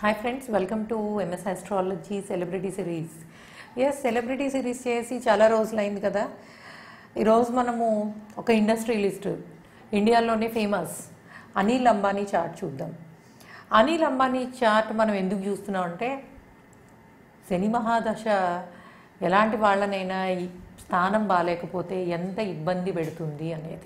hi friends welcome to MS astrology celebrity series yes celebrity series చేసి చాలా రోజులైంది కదా ఈరోజు మనము ఒక ఇండస్ట్రియలిస్ట్ ఇండియాలోనే ఫేమస్ అనిల్ అంబానీ చార్ట్ చూద్దాం అనిల్ అంబానీ చార్ట్ మనం ఎందుకు చూస్తున్నాం అంటే శని మహాదశ ఎలాంటి వాళ్ళనైనా ఈ స్థానం బాగాలేకపోతే ఎంత ఇబ్బంది పెడుతుంది అనేది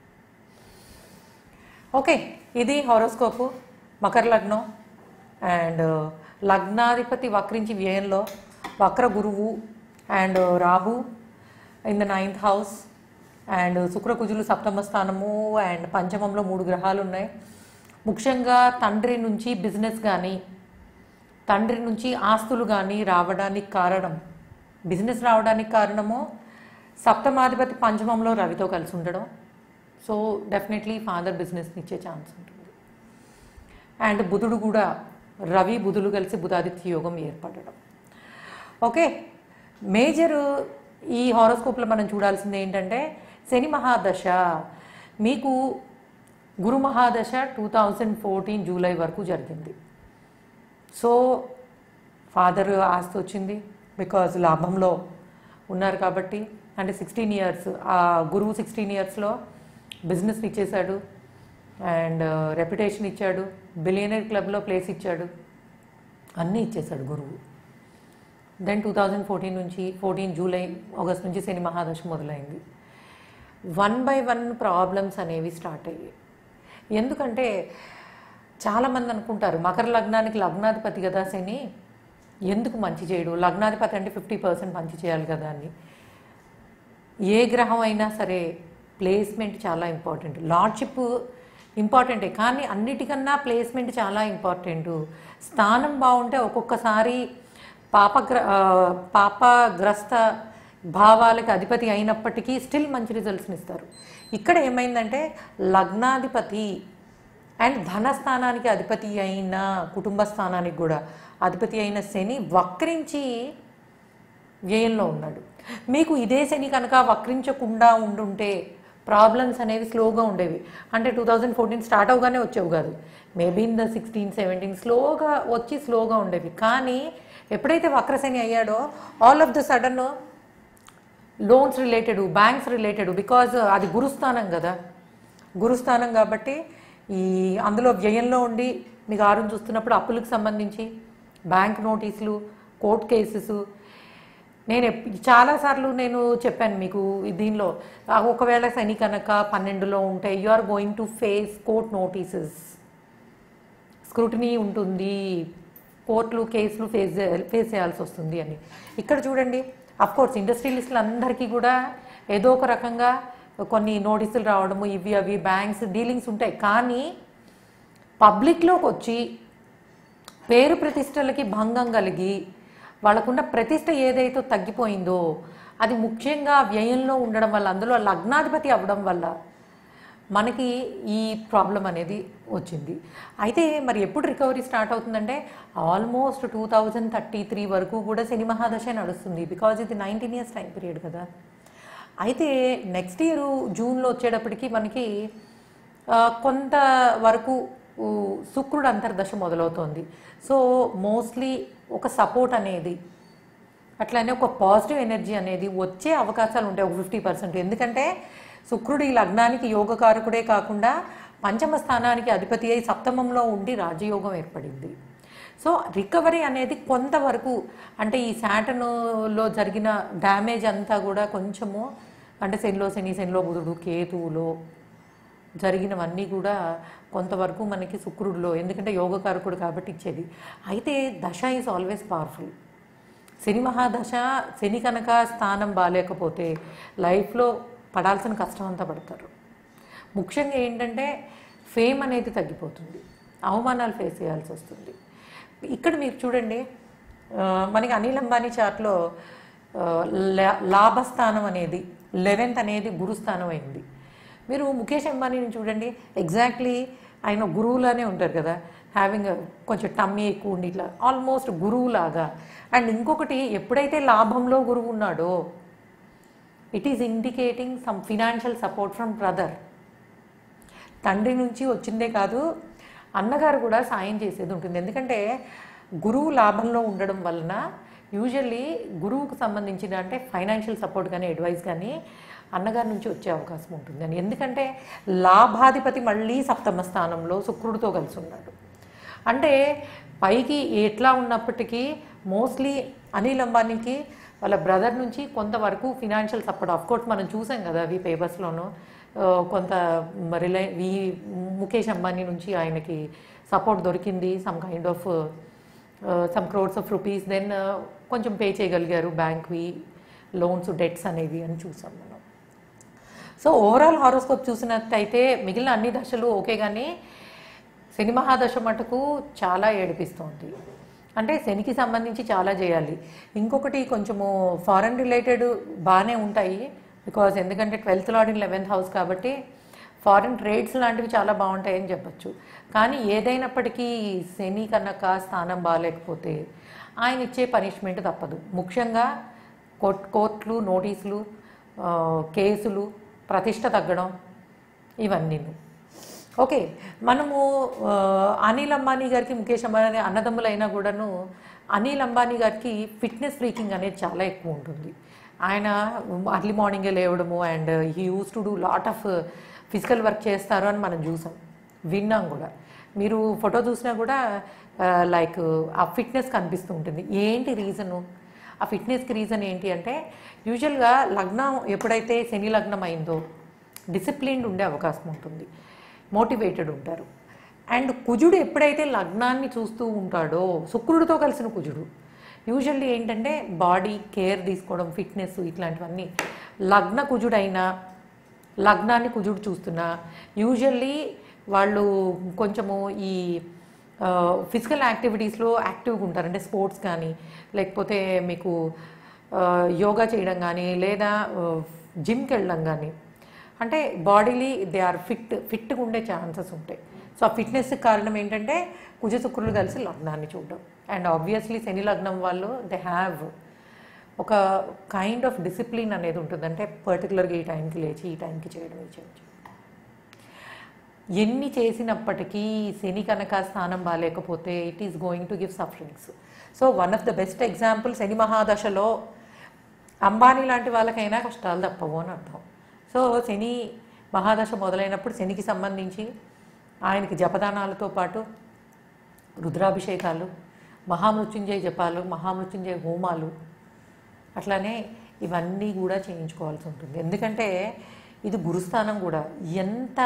ఓకే ఇది హారోస్కోపు మకర లగ్నం అండ్ లగ్నాధిపతి వక్రించి వ్యయంలో వక్ర గురువు and Rahu in the ninth house and శుక్రకుజులు సప్తమ స్థానము అండ్ పంచమంలో మూడు గ్రహాలు ఉన్నాయి ముఖ్యంగా తండ్రి నుంచి బిజినెస్ కానీ తండ్రి నుంచి ఆస్తులు కానీ రావడానికి కారణం బిజినెస్ రావడానికి కారణము సప్తమాధిపతి పంచమంలో రవితో కలిసి ఉండడం సో డెఫినెట్లీ ఫాదర్ బిజినెస్ని ఇచ్చే ఛాన్స్ ఉంటుంది అండ్ బుధుడు కూడా రవి బుధులు కలిసి బుధాదిత్య యోగం ఏర్పడడం ఓకే మేజర్ ఈ హారోస్కోప్లో మనం చూడాల్సింది ఏంటంటే శని మహాదశ మీకు గురు మహాదశ టూ థౌజండ్ ఫోర్టీన్ జూలై వరకు జరిగింది సో ఫాదర్ ఆస్తి వచ్చింది బికాజ్ లాభంలో ఉన్నారు కాబట్టి అంటే సిక్స్టీన్ ఇయర్స్ ఆ గురువు సిక్స్టీన్ ఇయర్స్లో బిజినెస్ ఇచ్చేశాడు అండ్ రెప్యుటేషన్ ఇచ్చాడు బిలియనర్ క్లబ్లో ప్లేస్ ఇచ్చాడు అన్నీ ఇచ్చేశాడు గురువు దెన్ టూ థౌజండ్ ఫోర్టీన్ నుంచి ఫోర్టీన్ జూలై ఆగస్ట్ నుంచి శని మహాదశ మొదలైంది వన్ బై వన్ ప్రాబ్లమ్స్ అనేవి స్టార్ట్ అయ్యాయి ఎందుకంటే చాలామంది అనుకుంటారు మకర లగ్నానికి లగ్నాధిపతి కదా శని ఎందుకు మంచి చేయడు లగ్నాధిపతి అంటే ఫిఫ్టీ పర్సెంట్ మంచి చేయాలి కదా అని ఏ గ్రహం అయినా సరే ప్లేస్మెంట్ చాలా ఇంపార్టెంట్ లార్డ్షిప్ ఇంపార్టెంటే కానీ అన్నిటికన్నా ప్లేస్మెంట్ చాలా ఇంపార్టెంట్ స్థానం బాగుంటే ఒక్కొక్కసారి పాపగ్ర ఆ, పాపగ్రస్త భావాలకు అధిపతి అయినప్పటికీ స్టిల్ మంచి రిజల్ట్స్ని ఇస్తారు ఇక్కడ ఏమైందంటే లగ్నాధిపతి అండ్ ధనస్థానానికి అధిపతి అయిన కుటుంబ స్థానానికి కూడా అధిపతి అయిన శని వక్రించి వ్యయంలో ఉన్నాడు మీకు ఇదే శని కనుక వక్రించకుండా ఉండుంటే ప్రాబ్లమ్స్ అనేవి స్లోగా ఉండేవి అంటే టూ థౌజండ్ ఫోర్టీన్ స్టార్ట్ అవగానే వచ్చేవి కాదు maybe in the sixteen seventeen స్లోగా వచ్చి స్లోగా ఉండేవి కానీ ఎప్పుడైతే వక్రశని అయ్యాడో all of the sudden loans related banks related because అది గురుస్థానం కదా గురుస్థానం కాబట్టి ఈ అందులో వ్యయంలో ఉండి మీకు ఆరుని చూస్తున్నప్పుడు అప్పులకు సంబంధించి బ్యాంక్ నోటీసులు కోర్ట్ కేసెస్ నేను ఎప్- చాలాసార్లు నేను చెప్పాను మీకు ఈ దీనిలో ఆ ఒకవేళ శని కనుక పన్నెండులో ఉంటే you are going to face court notices scrutiny ఉంటుంది కోర్టులు కేసులు ఫేస్ చే- ఫేస్ చేయాల్సి వస్తుంది అని ఇక్కడ చూడండి అఫ్ కోర్స్ ఇండస్ట్రియలిస్టులు అందరికీ కూడా ఏదో ఒక రకంగా కొన్ని నోటీసులు రావడము ఇవి అవి బ్యాంక్స్ డీలింగ్స్ ఉంటాయి కానీ పబ్లిక్లోకి వచ్చి పేరు ప్రతిష్టలకి భంగం కలిగి వాళ్ళకున్న ప్రతిష్ట ఏదైతే తగ్గిపోయిందో అది ముఖ్యంగా వ్యయంలో ఉండడం వల్ల అందులో లగ్నాధిపతి అవ్వడం వల్ల మనకి ఈ ప్రాబ్లం అనేది వచ్చింది అయితే మరి ఎప్పుడు రికవరీ స్టార్ట్ అవుతుందంటే almost two thousand thirty three వరకు కూడా శని మహాదశ నడుస్తుంది బికాజ్ ఇది నైన్టీన్ ఇయర్స్ టైం పీరియడ్ కదా అయితే నెక్స్ట్ ఇయర్ జూన్లో వచ్చేటప్పటికి మనకి ఆ, కొంత వరకు ఊ, శుక్రుడు అంతర్దశ మొదలవుతోంది సో మోస్ట్లీ ఒక సపోర్ట్ అనేది అట్లానే ఒక పాజిటివ్ ఎనర్జీ అనేది వచ్చే అవకాశాలు ఉంటాయి ఒక ఫిఫ్టీ పర్సెంట్ ఎందుకంటే శుక్రుడు ఈ లగ్నానికి యోగకారకుడే కాకుండా పంచమ స్థానానికి అధిపతి అయి సప్తమంలో ఉండి రాజయోగం ఏర్పడింది సో రికవరీ అనేది కొంతవరకు అంటే ఈ శాటన్లో జరిగిన డ్యామేజ్ అంతా కూడా కొంచెము అంటే శనిలో శని శనిలో బుధుడు కేతువులో జరిగినవన్నీ కూడా కొంతవరకు మనకి శుక్రుడిలో ఎందుకంటే యోగకారకుడు కాబట్టి ఇచ్చేది అయితే దశ ఈజ్ ఆల్వేస్ పవర్ఫుల్ శని మహాదశ శని కనుక స్థానం బాగాలేకపోతే లైఫ్లో పడాల్సిన కష్టం అంతా పడతారు ముఖ్యంగా ఏంటంటే ఫేమ్ అనేది తగ్గిపోతుంది అవమానాలు ఫేస్ చేయాల్సి వస్తుంది ఇక్కడ మీరు చూడండి ఆ, మనకి అనిల్ అంబానీ చార్ట్లో ఆ, లా- లాభస్థానం అనేది లెవెన్త్ అనేది గురుస్థానం అయింది మీరు ముఖేష్ అంబానీని చూడండి ఎగ్జాక్ట్లీ ఆయన గురువులానే ఉంటారు కదా హ్యావింగ్ కొంచెం టమ్మీ ఎక్కువ ఉండి ఇట్లా ఆల్మోస్ట్ గురువులాగా అండ్ ఇంకొకటి ఎప్పుడైతే లాభంలో గురువు ఉన్నాడో it is indicating some financial support from brother తండ్రి నుంచి వచ్చిందే కాదు అన్నగారు కూడా సాయం చేసేది ఉంటుంది ఎందుకంటే గురువు లాభంలో ఉండడం వలన యూజువల్లీ గురువుకు సంబంధించిన అంటే ఫైనాన్షియల్ సపోర్ట్ కానీ అడ్వైస్ కానీ అన్నగారి నుంచి వచ్చే అవకాశం ఉంటుంది అని ఎందుకంటే లాభాధిపతి మళ్ళీ సప్తమ స్థానంలో శుక్రుడితో కలిసి ఉన్నాడు అంటే పైకి ఎట్లా ఉన్నప్పటికీ మోస్ట్లీ అనిల్ అంబానీకి వాళ్ళ బ్రదర్ నుంచి కొంతవరకు ఫినాన్షియల్ సపోర్ట్ ఆఫ్ కోర్స్ మనం చూసాం కదా అవి పేపర్స్లోనూ కొంత రిలై ఈ ముఖేష్ అంబానీ నుంచి ఆయనకి సపోర్ట్ దొరికింది some kind of some crores of rupees then కొంచెం పే చేయగలిగారు బ్యాంక్వి లోన్స్ డెట్స్ అనేవి అని చూసాం మనం సో ఓవరాల్ హారోస్కోప్ చూసినట్టయితే మిగిలిన అన్ని దశలు ఓకే కానీ శని మహాదశ మటుకు చాలా ఏడిపిస్తుంది అంటే శనికి సంబంధించి చాలా చేయాలి ఇంకొకటి కొంచెము ఫారెన్ రిలేటెడ్ బాగానే ఉంటాయి బికాజ్ ఎందుకంటే twelfth lord in eleventh house కాబట్టి ఫారిన్ ట్రేడ్స్ లాంటివి చాలా బాగుంటాయని చెప్పొచ్చు కానీ ఏదైనప్పటికీ శని కనుక స్థానం బాగాలేకపోతే ఆయన ఇచ్చే పనిష్మెంట్ తప్పదు ముఖ్యంగా కోర్ట్ కోర్టులు నోటీసులు ఆ, కేసులు ప్రతిష్ట తగ్గడం ఇవన్నీ ఓకే మనము ఆ, అనిల్ అంబానీ గారికి ముఖేష్ అంబానీ అన్నదమ్ములు అయినా కూడాను అనిల్ అంబానీ గారికి ఫిట్నెస్ ఫ్రీకింగ్ అనేది చాలా ఎక్కువ ఉంటుంది ఆయన అర్లీ మార్నింగే లేవడము and he use to do lot of physical work చేస్తారు అని మనం చూసాం విన్నాం కూడా మీరు ఫోటో చూసినా కూడా లైక్ ఆ ఫిట్నెస్ కనిపిస్తూ ఉంటుంది ఏంటి రీజను ఆ ఫిట్నెస్కి రీజన్ ఏంటి అంటే యూజువల్గా లగ్నం ఎప్పుడైతే శని లగ్నం అయిందో డిసిప్లిన్డ్ ఉండే అవకాశం ఉంటుంది మోటివేటెడ్ ఉంటారు అండ్ కుజుడు ఎప్పుడైతే లగ్నాన్ని చూస్తూ ఉంటాడో శుక్రుడితో కలిసిన కుజుడు యూజువల్లీ ఏంటంటే బాడీ కేర్ తీసుకోవడం ఫిట్నెస్ ఇట్లాంటివన్నీ లగ్న కుజుడైనా లగ్నాన్ని కుజుడు చూస్తున్నా యూజువల్లీ వాళ్ళు కొంచెము ఈ ఫిజికల్ యాక్టివిటీస్లో యాక్టివ్గా ఉంటారు అంటే స్పోర్ట్స్ కానీ లేకపోతే మీకు ఆ, యోగా చేయడం కానీ లేదా జిమ్కి వెళ్ళడం కానీ అంటే బాడీలీ దే ఆర్ ఫిట్ ఫిట్గా ఉండే ఛాన్సెస్ ఉంటాయి సో ఆ ఫిట్నెస్కి కారణం ఏంటంటే కుజ శుక్రులు కలిసి లగ్నాన్ని చూడడం అండ్ ఆబ్వియస్లీ శని లగ్నం వాళ్ళు దే హ్యావ్ ఒక కైండ్ ఆఫ్ డిసిప్లిన్ అనేది ఉంటుంది అంటే పర్టికులర్గా ఈ టైంకి లేచి ఈ టైంకి చేయడం ఈ చేయడం ఎన్ని చేసినప్పటికీ శని కనుక స్థానం బాగాలేకపోతే it is going to give sufferings so one of the best example శని మహాదశలో అంబానీ లాంటి వాళ్ళకైనా కష్టాలు తప్పవు అని అర్థం సో శని మహాదశ మొదలైనప్పుడు శనికి సంబంధించి ఆయనకి జపదానాలతో పాటు రుద్రాభిషేకాలు మహామృత్యుంజయ జపాలు మహామృత్యుంజయ హోమాలు అట్లానే ఇవన్నీ కూడా చేయించుకోవాల్సి ఉంటుంది ఎందుకంటే ఇది గురుస్థానం కూడా ఎంత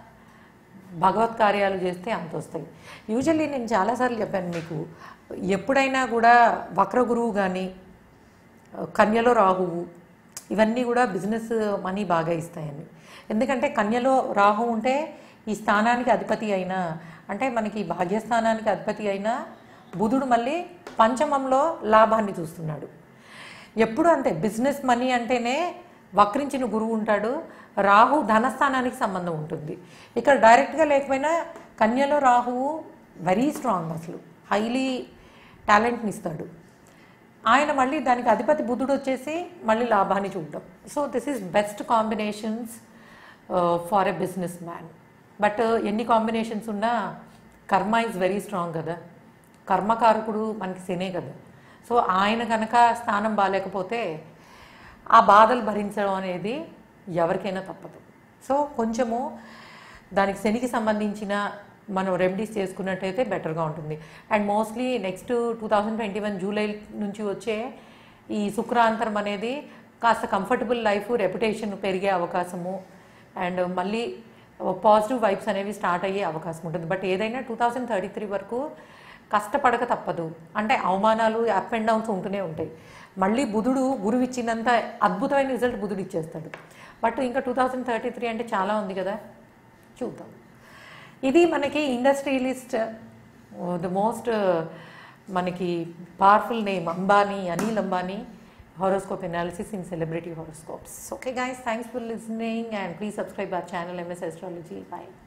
భగవత్ కార్యాలు చేస్తే అంత వస్తాయి యూజువల్లీ నేను చాలాసార్లు చెప్పాను మీకు ఎప్పుడైనా కూడా వక్ర గురువు కానీ కన్యలో రాహువు ఇవన్నీ కూడా బిజినెస్ మనీ బాగా ఇస్తాయని ఎందుకంటే కన్యలో రాహు ఉంటే ఈ స్థానానికి అధిపతి అయినా అంటే మనకి భాగ్యస్థానానికి అధిపతి అయినా బుధుడు మళ్ళీ పంచమంలో లాభాన్ని చూస్తున్నాడు ఎప్పుడు అంతే బిజినెస్ మనీ అంటేనే వక్రించిన గురువు ఉంటాడు రాహు ధనస్థానానికి సంబంధం ఉంటుంది ఇక్కడ డైరెక్ట్గా లేకపోయినా కన్యలో రాహువు వెరీ స్ట్రాంగ్ అసలు హైలీ టాలెంట్ని ఇస్తాడు ఆయన మళ్ళీ దానికి అధిపతి బుద్ధుడు వచ్చేసి మళ్ళీ లాభాన్ని చూడడం so this is best combinations for a businessman but ఎన్ని కాంబినేషన్స్ ఉన్నా కర్మ ఈజ్ వెరీ స్ట్రాంగ్ కదా కర్మకారకుడు మనకి శనే కదా సో ఆయన కనుక స్థానం బాగాలేకపోతే ఆ బాధలు భరించడం అనేది ఎవరికైనా తప్పదు సో కొంచెము దానికి శనికి సంబంధించిన మనం రెమెడీస్ చేసుకున్నట్టయితే బెటర్గా ఉంటుంది and mostly next two thousand twenty one July నుంచి వచ్చే ఈ శుక్రాంతరం అనేది కాస్త కంఫర్టబుల్ లైఫ్ రెప్యుటేషన్ పెరిగే అవకాశము అండ్ మళ్ళీ పాజిటివ్ వైబ్స్ అనేవి స్టార్ట్ అయ్యే అవకాశం ఉంటుంది బట్ ఏదైనా టూ థౌజండ్ థర్టీ త్రీ వరకు కష్టపడక తప్పదు అంటే అవమానాలు అప్ అండ్ డౌన్స్ ఉంటూనే ఉంటాయి మళ్ళీ బుధుడు గురువు ఇచ్చినంత అద్భుతమైన రిజల్ట్ బుధుడు ఇచ్చేస్తాడు బట్ ఇంకా టూ థౌజండ్ థర్టీ త్రీ అంటే చాలా ఉంది కదా చూద్దాం ఇది మనకి ఇండస్ట్రియలిస్ట్ ద మోస్ట్ మనకి powerful name Ambani Anil Ambani horoscope analysis in celebrity horoscopes okay guys thanks for listening and please subscribe our channel ms astrology bye